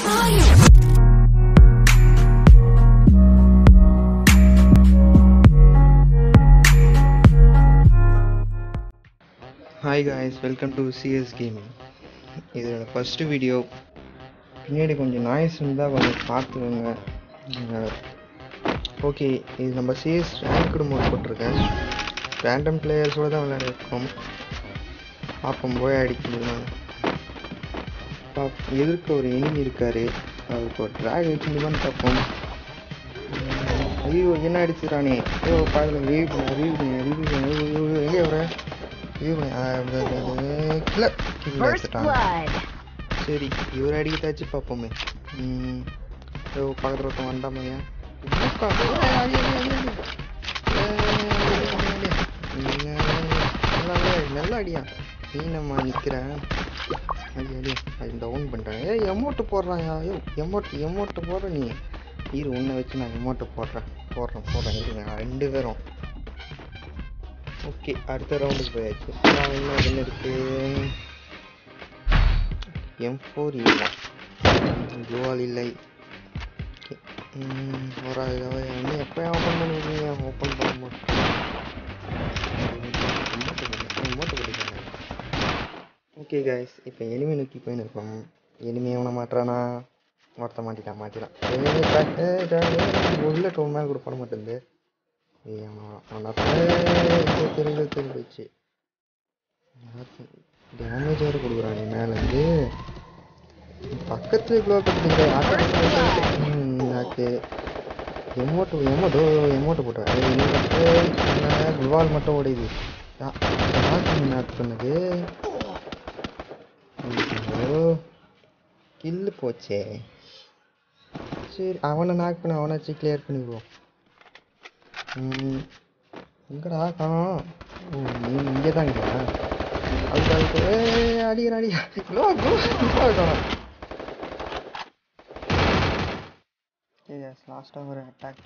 Hi guys welcome to CS gaming இதோட first video பின்னாடி கொஞ்சம் நாய்ஸ் இருந்தால் கொஞ்சம் பார்த்துக்கோங்க ஓகே இது நம்ம சிஎஸ் ரேங்க்டு மோட் போட்டிருக்கேன் ரேண்டம் பிளேயர்ஸோடு தான் விளையாடிருக்கோம் பார்ப்போம் போய் அடிக்க முடியுமா பாப் எதிர்க்க ஒரு எனிமி இருக்கார் அவருக்கு ஒரு ட்ராக் வச்சு முடியுமான்னு பார்ப்போம் உம், ஐயோ என்ன அடிச்சுறானே ஐயோ பாருங்க ரிவ்யூ பண்ண ரிவ்யூ பண்ண ரிவ்யூ பண்ண ஐயோ, ஐயோ, எங்கே வர ரிவ்யூ பண்ண கில்ல கில்ல First எடுத்துட்டாங்க blood. சரி இவர் அடிக்கத்தாச்சு பார்ப்போமே ம் ஐயோ பக்கத்தில் ஒருத்தன் வந்தாமையா என்னக்கா? ஏய், அடி, அடி, அடி, அடி. ஏய், அடி, அடி, அடி. நீங்க நல்லா அடி, நல்லா அடியா நீ நம்ம நிற்கிறேன் அடி அடி அது டவுன் பண்ணுறேன் ஏய் எமௌண்ட்டு போடுறாயா ஐயோ எமௌண்ட் எமௌண்ட்டு போடுற நீ இரு உன்னை வச்சு நான் எமௌண்ட்டு போடுறேன் போடுறேன் போடுறேன் இருங்க ரெண்டு பேரும் ஓகே அடுத்த ரவுண்டுக்கு போயாச்சு நான் என்ன என்ன இருக்கு எம் ஃபோர் இல்லை குளோவால் இல்லை ஓகே ஒரு வந்து எப்போ ஓப்பன் பண்ணுவீங்க ஓப்பன் பண்ண மாட்டேன் ஓகே கைஸ் இப்போ எனிமே நோக்கி போயின்னு இருக்கோம் எனிமே எவனை மாட்டுறானா ஒருத்த மாட்டிட்டான் மாட்டிட்டான் எனிமே டக்கு உள்ள டோன் மேலே கூட போட மாட்டேங்குது ஏய் அவன் அவன் தெரிஞ்சு தெரிஞ்சு போயிடுச்சு டேமேஜ் வேறு கொடுக்குறானே மேலேருந்து பக்கத்துல க்ளோ கட்டுங்க நாக்கு எமோட்டு எமோட்டோ எமோட்டோ போட்டேன் குவால் மட்டும் உடையுது நாக்கு பண்ணது கில்லு போச்சே சரி அவனை நாக் பண்ண அவனாச்சு கிளியர் பண்ணிடுவோம் ம், எங்கடா காணோம் ஓ நீ இங்கே தான் அதுக்கு அதுக்கு ஏய், அடிக்கிற அடி க்ளோ க்ளோ காணோம் லாஸ்ட்டாக ஒரு அட்டாக்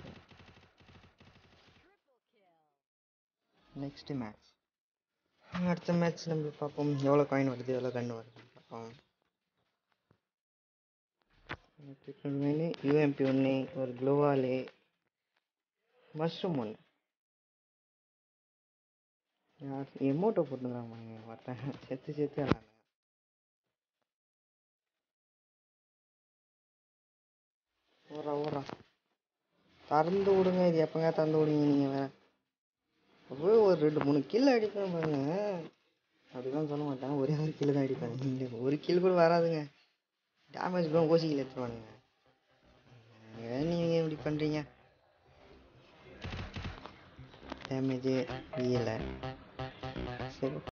நெக்ஸ்ட் மேட்ச் அடுத்த மேட்ச் நம்ம பார்ப்போம் எவ்வளோ காயின் வருது எவ்வளோ கன்று வருது பார்ப்போம் யூஎம்பி ஒன்று ஒரு க்ளோவாலு மஷ்ரூம் ஒன்று எமோட்டோ போட்டுக்கிறாங்க ஒருத்தன் செத்து செத்து விளாடுங்க ஓடுறா ஓடுறா திறந்து விடுங்க இது எப்பங்க திறந்து விடுங்க நீங்கள் வேற அப்படியே ஒரு ரெண்டு மூணு கில் அடிப்பேன் பாருங்க அப்படிலாம் சொல்ல மாட்டேன் ஒரே ஒரு கில் தான் அடிப்பேன் இந்த ஒரு கில் கூட வராதுங்க டேமேஜ் கூட ஓசிக்கில் எடுத்துருவானுங்க ஏன் நீங்கள் இப்படி பண்ணுறீங்க டேமேஜு இல்லை சரி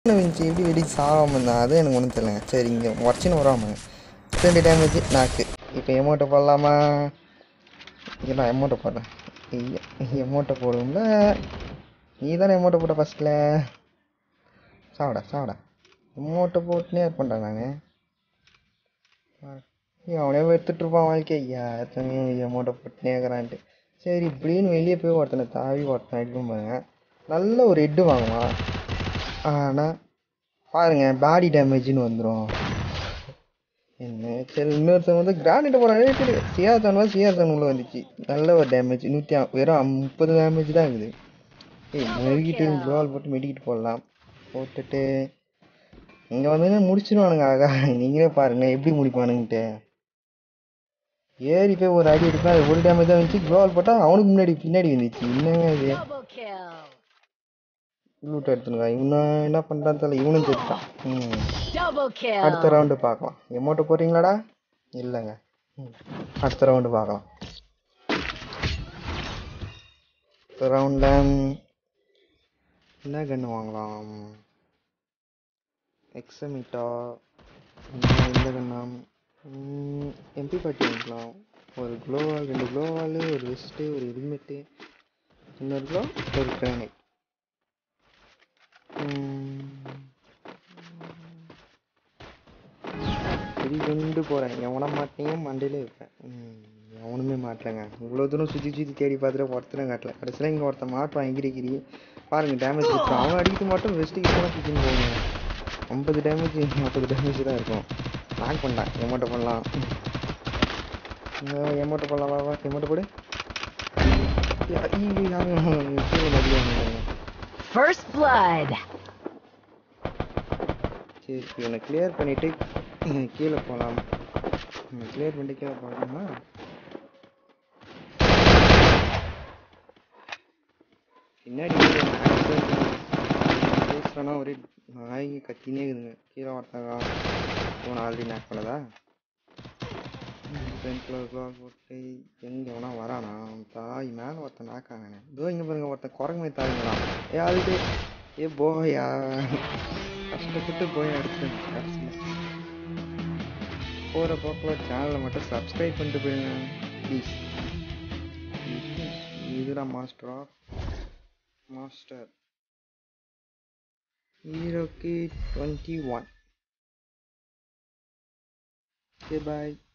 வந்துச்சு எப்படி வெடி சாகாம இருந்தான் அது எனக்கு ஒன்றும் தெரியலங்க சரி இங்கே உடச்சின்னு வராம ரெண்டு டேமேஜ் நாக்கு இப்போ எமௌண்ட்டை போடலாமா இல்லை நான் எமௌண்ட்டை போடுறேன் எமௌண்ட்டை போடுவோம்ல நீ தானே எமௌண்ட்டை போட்ட ஃபஸ்ட்டில் சாவடா சாவடா எமௌண்ட்டை போட்டுனே இருப்பேன்டா நான் அவனே எடுத்துட்டு இருப்பான் வாழ்க்கை ஐயா எத்தனை அமௌண்ட்டை போட்டுனே இருக்கிறான்ட்டு சரி இப்படின்னு வெளியே போய் ஒருத்தனை தாவி ஒருத்தனை அடிக்கும் பாருங்க நல்ல ஒரு ஹெட்டு வாங்குவான் ஆனால் பாருங்க பாடி டேமேஜ்னு வந்துடும் என்ன சரி இன்னொருத்தன் வந்து கிரானைட் போகிறான் சிஆர் தான் சிஆர் தான் உள்ள வந்துச்சு நல்ல ஒரு டேமேஜ் நூற்றி வெறும் முப்பது டேமேஜ் தான் இருக்குது ஏய் மெடிக்கிட்டு க்ளோவால் போட்டு மெடிக்கிட்டு போடலாம் போட்டுட்டு இங்கே வந்து முடிச்சிருவானுங்க அழகா நீங்களே பாருங்க எப்படி முடிப்பானுங்கன்ட்டு ஏறி போய் ஒரு அடி எடுப்பேன் அது ஒரு டேமேஜ் தான் வந்துச்சு க்ளோவால் போட்டால் அவனுக்கு முன்னாடி பின்னாடி வந்துச்சு என்னங்க இது Double kill. லூட் எடுத்துனுங்க இவனும் என்ன பண்ணுறான்னு தெரியல இவனும் செத்துட்டான் ம் Double kill. அடுத்த ரவுண்டு பார்க்கலாம் எமௌண்ட்டு போடுறீங்களாடா இல்லைங்க ம். அடுத்த ரவுண்டு பார்க்கலாம் அடுத்த ரவுண்டில் என்ன கன்று வாங்கலாம் எக்ஸமிட்டா இந்த கண்ணாம் எம்பி பாட்டி வாங்கிக்கலாம் ஒரு க்ளோவால் ரெண்டு க்ளோவால் ஒரு வெஸ்ட்டு ஒரு ஹெல்மெட்டு இன்னொரு க்ளோ ஒரு கிரானைட் சரி கொண்டு போகிறேன் எவன மாட்டேன் மண்டையிலே வைப்பேன் ம், எவனுமே மாட்டலைங்க இவ்வளோ தூரம் சுற்றி சுற்றி தேடி பார்த்துட்டு ஒருத்தனை காட்டல கடைசியில் இங்கே ஒருத்தன் மாட்டுவான் எங்கிரிக்கிரி பாருங்க டேமேஜ் இருக்கும் அவன் அடிக்கிறது மட்டும் வெஸ்ட்டு கிட்ட சுற்றின்னு போகணும் ஐம்பது டேமேஜ் நாற்பது டேமேஜ் தான் இருக்கும் நாக் பண்ணான் எமௌண்ட்டை பண்ணலாம் எமௌண்ட்டை பண்ணலாம் வா வா எமௌண்ட்டை போடு ஐயோ, ஐயோ, அவன் கீழே அடிக்கிறானுங்க. First blood. சரி இவனை கிளியர் பண்ணிட்டு ம், கீழே போகலாம் கிளியர் பண்ணிட்டு கீழே போகலாமா பின்னாடி பேசுகிறேன்னா ஒரே நாய்ங்க கத்தினே இருக்குதுங்க கீழே ஒருத்தங்க இவனை ஆல்ரெடி நேக் பண்ணதா ஃப்ரண்ட்டில் க்ளாக் போட்டு எங்கே எவனா வரானா அவன் தாய் மேலே ஒருத்தன் நாக்காங்க இதோ இங்கே பாருங்க ஒருத்தன் குரங்கு மாதிரி தாய்ங்களாம் ஏ ஆல்ரெடி ஏ போயா கஷ்டப்பட்டு போய் அடிச்சேன் கடைசியில் போகிற போக்கில் சேனலை மட்டும் சப்ஸ்கிரைப் பண்ணிட்டு போயிருங்க ப்ளீஸ் இதுதான் மாஸ்டர் ஆஃப் மாஸ்டர் ஹீரோக்கு டுவெண்ட்டி ஒன் சரி பாய்